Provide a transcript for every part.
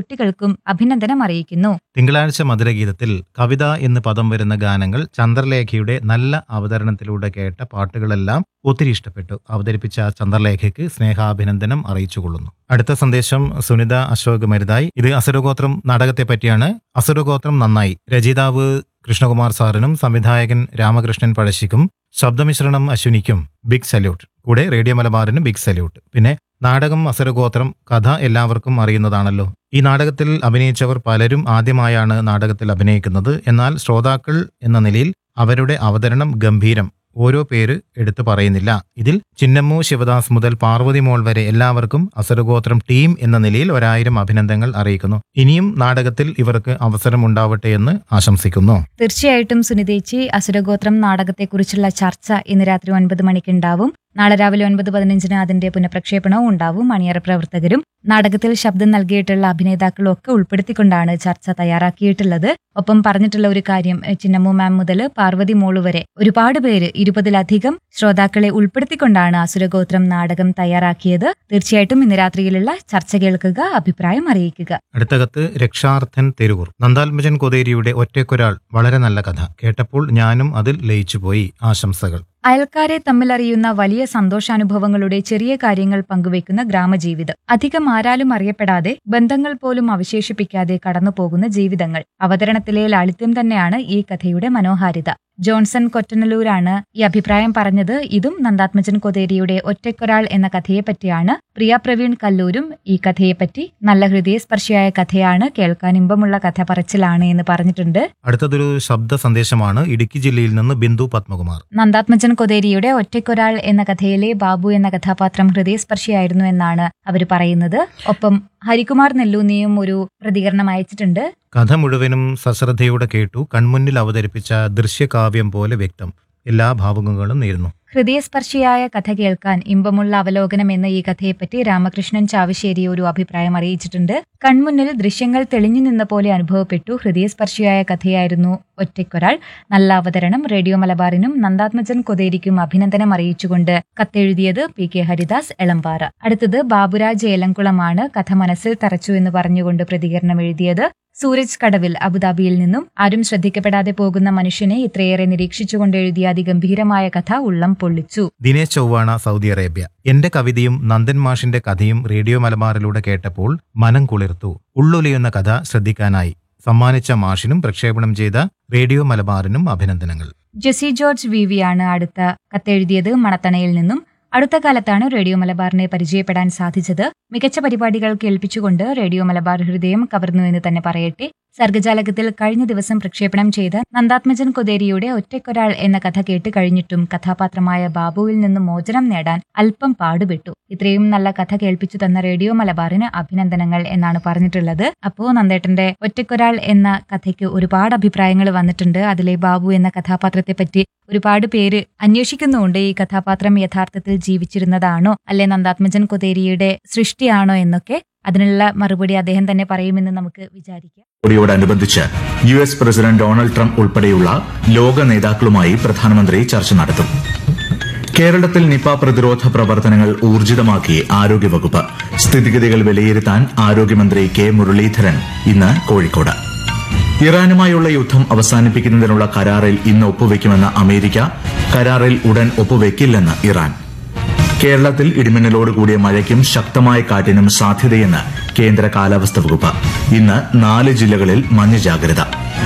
കുട്ടികൾക്കും അഭിനന്ദനം അറിയിക്കുന്നു തിങ്കളാഴ്ച മധുരഗീതത്തിൽ കവിത എന്ന് പദം വരുന്ന ഗാനങ്ങൾ ചന്ദ്രലേഖയുടെ നല്ല അവതരണത്തിലൂടെ കേട്ട പാട്ടുകളെല്ലാം ഒത്തിരി ഇഷ്ടപ്പെട്ടു അവതരിപ്പിച്ച ചന്ദ്രലേഖയ്ക്ക് സ്നേഹാഭിനന്ദനം അറിയിച്ചുകൊള്ളുന്നു അടുത്ത സന്ദേശം സുനിത അശോക് മരുതായി ഇത് അസുരഗോത്രം നാടകത്തെ പറ്റിയാണ് അസുരഗോത്രം നന്നായി രചയിതാവ് കൃഷ്ണകുമാർ സാറിനും സംവിധായകൻ രാമകൃഷ്ണൻ പഴശ്ശിക്കും ശബ്ദമിശ്രണം അശ്വിനിക്കും ബിഗ് സല്യൂട്ട് കൂടെ റേഡിയോ മലബാറിനും ബിഗ് സല്യൂട്ട് പിന്നെ നാടകം അസുരഗോത്രം കഥ എല്ലാവർക്കും അറിയുന്നതാണല്ലോ ഈ നാടകത്തിൽ അഭിനയിച്ചവർ പലരും ആദ്യമായാണ് നാടകത്തിൽ അഭിനയിക്കുന്നത് എന്നാൽ ശ്രോതാക്കൾ എന്ന നിലയിൽ അവരുടെ അവതരണം ഗംഭീരം ഓരോ പേര് എടുത്തു പറയുന്നില്ല ഇതിൽ ചിന്നമ്മു ശിവദാസ് മുതൽ പാർവതി മോൾ വരെ എല്ലാവർക്കും അസുരഗോത്രം ടീം എന്ന നിലയിൽ ഒരായിരം അഭിനന്ദനങ്ങൾ അറിയിക്കുന്നു ഇനിയും നാടകത്തിൽ ഇവർക്ക് അവസരമുണ്ടാവട്ടെ എന്ന് ആശംസിക്കുന്നു തീർച്ചയായിട്ടും സുനിതേച്ചി അസുരഗോത്രം നാടകത്തെക്കുറിച്ചുള്ള ചർച്ച ഇന്ന് രാത്രി ഒൻപത് മണിക്കുണ്ടാവും നാളെ രാവിലെ ഒൻപത് പതിനഞ്ചിന് അതിന്റെ പുനഃപ്രക്ഷേപണവും ഉണ്ടാവും അണിയറ പ്രവർത്തകരും നാടകത്തിൽ ശബ്ദം നൽകിയിട്ടുള്ള അഭിനേതാക്കളും ഒക്കെ ഉൾപ്പെടുത്തിക്കൊണ്ടാണ് ചർച്ച തയ്യാറാക്കിയിട്ടുള്ളത് ഒപ്പം പറഞ്ഞിട്ടുള്ള ഒരു കാര്യം എ, ചിന്നമ്മു മാം മുതൽ പാർവതി മോളു വരെ ഒരുപാട് പേര് ഇരുപതിലധികം ശ്രോതാക്കളെ ഉൾപ്പെടുത്തിക്കൊണ്ടാണ് അസുരഗോത്രം നാടകം തയ്യാറാക്കിയത് തീർച്ചയായിട്ടും ഇന്ന് രാത്രിയിലുള്ള ചർച്ച കേൾക്കുക അഭിപ്രായം അറിയിക്കുക അടുത്ത കത്ത് രക്ഷാർത്ഥൻ തെരുവൂർ നന്ദാത്മജൻ കൊതേരിയുടെ ഒറ്റയ്ക്കൊരാൾ വളരെ നല്ല കഥ കേട്ടപ്പോൾ ഞാനും അതിൽ ലയിച്ചുപോയി ആശംസകൾ അയൽക്കാരെ തമ്മിലറിയുന്ന വലിയ സന്തോഷാനുഭവങ്ങളുടെ ചെറിയ കാര്യങ്ങൾ പങ്കുവയ്ക്കുന്ന ഗ്രാമജീവിതം അധികം ആരാലും അറിയപ്പെടാതെ ബന്ധങ്ങൾ പോലും അവശേഷിപ്പിക്കാതെ കടന്നുപോകുന്ന ജീവിതങ്ങൾ അവതരണത്തിലെ ലാളിത്യം തന്നെയാണ് ഈ കഥയുടെ മനോഹാരിത ജോൺസൺ കൊറ്റനലൂരാണ് ഈ അഭിപ്രായം പറഞ്ഞത് ഇതും നന്ദാത്മജൻ കൊതേരിയുടെ ഒറ്റയ്ക്കൊരാൾ എന്ന കഥയെപ്പറ്റിയാണ് പ്രിയ പ്രവീൺ കല്ലൂരും ഈ കഥയെപ്പറ്റി നല്ല ഹൃദയസ്പർശിയായ കഥയാണ് കേൾക്കാൻ ഇമ്പമുള്ള കഥ പറച്ചിലാണ് എന്ന് പറഞ്ഞിട്ടുണ്ട് അടുത്തതൊരു ശബ്ദ സന്ദേശമാണ് ഇടുക്കി ജില്ലയിൽ നിന്ന് ബിന്ദു പത്മകുമാർ നന്ദാത്മജൻ കൊതേരിയുടെ ഒറ്റയ്ക്കൊരാൾ എന്ന കഥയിലെ ബാബു എന്ന കഥാപാത്രം ഹൃദയസ്പർശിയായിരുന്നു എന്നാണ് അവർ പറയുന്നത് ഒപ്പം ഹരികുമാർ നെല്ലൂന്നിയും ഒരു പ്രതികരണം അയച്ചിട്ടുണ്ട് കഥ മുഴുവനും സശ്രദ്ധയോടെ കേട്ടു കൺമുന്നിൽ അവതരിപ്പിച്ച ദൃശ്യകാവ്യം പോലെ വ്യക്തം എല്ലാ ഭാവുകങ്ങളും നേരുന്നു ഹൃദയസ്പർശിയായ കഥ കേൾക്കാൻ ഇമ്പമുള്ള അവലോകനം എന്ന ഈ കഥയെപ്പറ്റി രാമകൃഷ്ണൻ ചാവശ്ശേരി ഒരു അഭിപ്രായം അറിയിച്ചിട്ടുണ്ട് കൺമുന്നിൽ ദൃശ്യങ്ങൾ തെളിഞ്ഞു നിന്ന പോലെ അനുഭവപ്പെട്ടു ഹൃദയസ്പർശിയായ കഥയായിരുന്നു ഒറ്റയ്ക്കൊരാൾ നല്ല അവതരണം റേഡിയോ മലബാറിനും നന്ദാത്മജൻ കൊതേരിക്കും അഭിനന്ദനം അറിയിച്ചുകൊണ്ട് കത്തെഴുതിയത് പി കെ ഹരിദാസ് എളമ്പാറ അടുത്തത് ബാബുരാജ് ഏലംകുളമാണ് കഥ മനസ്സിൽ തറച്ചു എന്ന് പറഞ്ഞുകൊണ്ട് പ്രതികരണം എഴുതിയത് സൂരജ് കടവിൽ അബുദാബിയിൽ നിന്നും ആരും ശ്രദ്ധിക്കപ്പെടാതെ പോകുന്ന മനുഷ്യനെ ഇത്രയേറെ നിരീക്ഷിച്ചുകൊണ്ട് എഴുതിയ അതിഗംഭീരമായ കഥ ഉള്ളം പൊള്ളിച്ചു ദിനേശ് ചൊവ്വാണ സൗദി അറേബ്യ എന്റെ കവിതയും നന്ദൻ മാഷിന്റെ കഥയും റേഡിയോ മലബാറിലൂടെ കേട്ടപ്പോൾ മനം കുളിർത്തു ഉള്ളുലയുന്ന കഥ ശ്രദ്ധിക്കാനായി സമ്മാനിച്ച മാഷിനും പ്രക്ഷേപണം ചെയ്ത റേഡിയോ മലബാറിനും അഭിനന്ദനങ്ങൾ ജെസി ജോർജ് വി വി ആണ് അടുത്ത കത്തെഴുതിയത് മണത്തണയിൽ നിന്നും അടുത്ത കാലത്താണ് റേഡിയോ മലബാറിനെ പരിചയപ്പെടാൻ സാധിച്ചത് മികച്ച പരിപാടികൾ കേൾപ്പിച്ചുകൊണ്ട് റേഡിയോ മലബാർ ഹൃദയം കവർന്നു എന്ന് തന്നെ പറയട്ടെ സർഗജാലകത്തിൽ കഴിഞ്ഞ ദിവസം പ്രക്ഷേപണം ചെയ്ത നന്ദാത്മജൻ കൊതേരിയുടെ ഒറ്റയ്ക്കൊരാൾ എന്ന കഥ കേട്ട് കഴിഞ്ഞിട്ടും കഥാപാത്രമായ ബാബുവിൽ നിന്ന് മോചനം നേടാൻ അല്പം പാടുപെട്ടു ഇത്രയും നല്ല കഥ കേൾപ്പിച്ചു തന്ന റേഡിയോ മലബാറിന് അഭിനന്ദനങ്ങൾ എന്നാണ് പറഞ്ഞിട്ടുള്ളത് അപ്പോ നന്ദേട്ടന്റെ ഒറ്റയ്ക്കൊരാൾ എന്ന കഥയ്ക്ക് ഒരുപാട് അഭിപ്രായങ്ങൾ വന്നിട്ടുണ്ട് അതിലെ ബാബു എന്ന കഥാപാത്രത്തെ പറ്റി ഒരുപാട് പേര് അന്വേഷിക്കുന്നുണ്ട് ഈ കഥാപാത്രം യഥാർത്ഥത്തിൽ ജീവിച്ചിരുന്നതാണോ അല്ലെ നന്ദാത്മജൻ കൊതേരിയുടെ സൃഷ്ടിയാണോ എന്നൊക്കെ അതിനുള്ള മറുപടി അദ്ദേഹം തന്നെ പറയുമെന്ന് നമുക്ക് വിചാരിക്കാം യോടനുബന്ധിച്ച് U S president Donald Trump ഉൾപ്പെടെയുള്ള ലോക നേതാക്കളുമായി പ്രധാനമന്ത്രി ചർച്ച നടത്തും കേരളത്തിൽ നിപ പ്രതിരോധ പ്രവർത്തനങ്ങൾ ഊർജിതമാക്കി ആരോഗ്യവകുപ്പ് സ്ഥിതിഗതികൾ വിലയിരുത്താൻ ആരോഗ്യമന്ത്രി കെ മുരളീധരൻ ഇന്ന് കോഴിക്കോട് ഇറാനുമായുള്ള യുദ്ധം അവസാനിപ്പിക്കുന്നതിനുള്ള കരാറിൽ ഇന്ന് ഒപ്പുവെക്കുമെന്ന അമേരിക്ക കരാറിൽ ഉടൻ ഒപ്പുവെക്കില്ലെന്ന് ഇറാൻ കേരളത്തിൽ ഇടിമിന്നലോട് കൂടിയ മഴയ്ക്കും ശക്തമായ കാറ്റിനും സാധ്യതയെന്ന് കേന്ദ്ര കാലാവസ്ഥാ വകുപ്പ് ഇന്ന് നാല് ജില്ലകളിൽ മഞ്ഞ ജാഗ്രത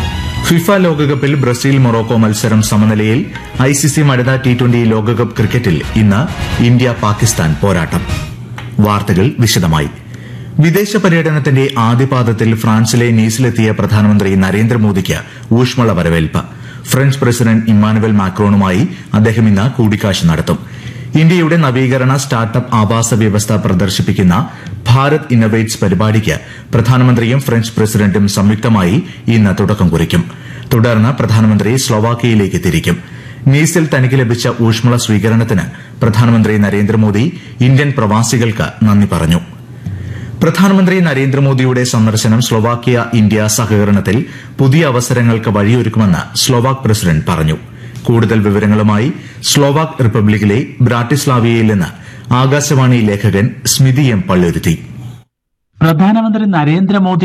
ഫിഫ ലോകകപ്പിൽ ബ്രസീൽ മൊറോക്കോ മത്സരം സമനിലയിൽ ഐസിസി വനിതാ ടി ട്വന്റി ലോകകപ്പ് ക്രിക്കറ്റിൽ ഇന്ന് ഇന്ത്യ പാകിസ്ഥാൻ പോരാട്ടം വാർത്തകൾ വിശദമായി വിദേശ പര്യടനത്തിന്റെ ആദ്യപാദത്തിൽ ഫ്രാൻസിലെ നീസിലെത്തിയ പ്രധാനമന്ത്രി നരേന്ദ്രമോദിക്ക് ഊഷ്മള വരവേൽപ്പ് ഫ്രഞ്ച് പ്രസിഡന്റ് ഇമ്മാനുവൽ മാക്രോണുമായി അദ്ദേഹം ഇന്ന് കൂടിക്കാഴ്ച നടത്തും ഇന്ത്യയുടെ നവീകരണ സ്റ്റാർട്ടപ്പ് ആവാസ വ്യവസ്ഥ പ്രദർശിപ്പിക്കുന്ന ഭാരത് ഇന്നവേറ്റ്സ് പരിപാടിക്ക് പ്രധാനമന്ത്രിയും ഫ്രഞ്ച് പ്രസിഡന്റും സംയുക്തമായി ഇന്ന് തുടക്കം കുറിക്കും തുടർന്ന് പ്രധാനമന്ത്രി സ്ലോവാക്കിയയിലേക്ക് തിരിക്കും നീസിൽ തനിക്ക് ലഭിച്ച ഊഷ്മള സ്വീകരണത്തിന് പ്രധാനമന്ത്രി നരേന്ദ്രമോദി ഇന്ത്യൻ പ്രവാസികൾക്ക് നന്ദി പറഞ്ഞു പ്രധാനമന്ത്രി നരേന്ദ്രമോദിയുടെ സന്ദർശനം സ്ലോവാക്യ ഇന്ത്യ സഹകരണത്തിൽ പുതിയ അവസരങ്ങൾക്ക് വഴിയൊരുക്കുമെന്ന് സ്ലോവാക് പ്രസിഡന്റ് പറഞ്ഞു കൂടുതൽ വിവരങ്ങളുമായി സ്ലോവാക് റിപ്പബ്ലിക്കിലെ ബ്രാട്ടിസ്ലാവിയയിൽ നിന്ന് ആകാശവാണി ലേഖകൻ സ്മിതി എം പള്ളുരുത്തി പ്രധാനമന്ത്രി നരേന്ദ്രമോദി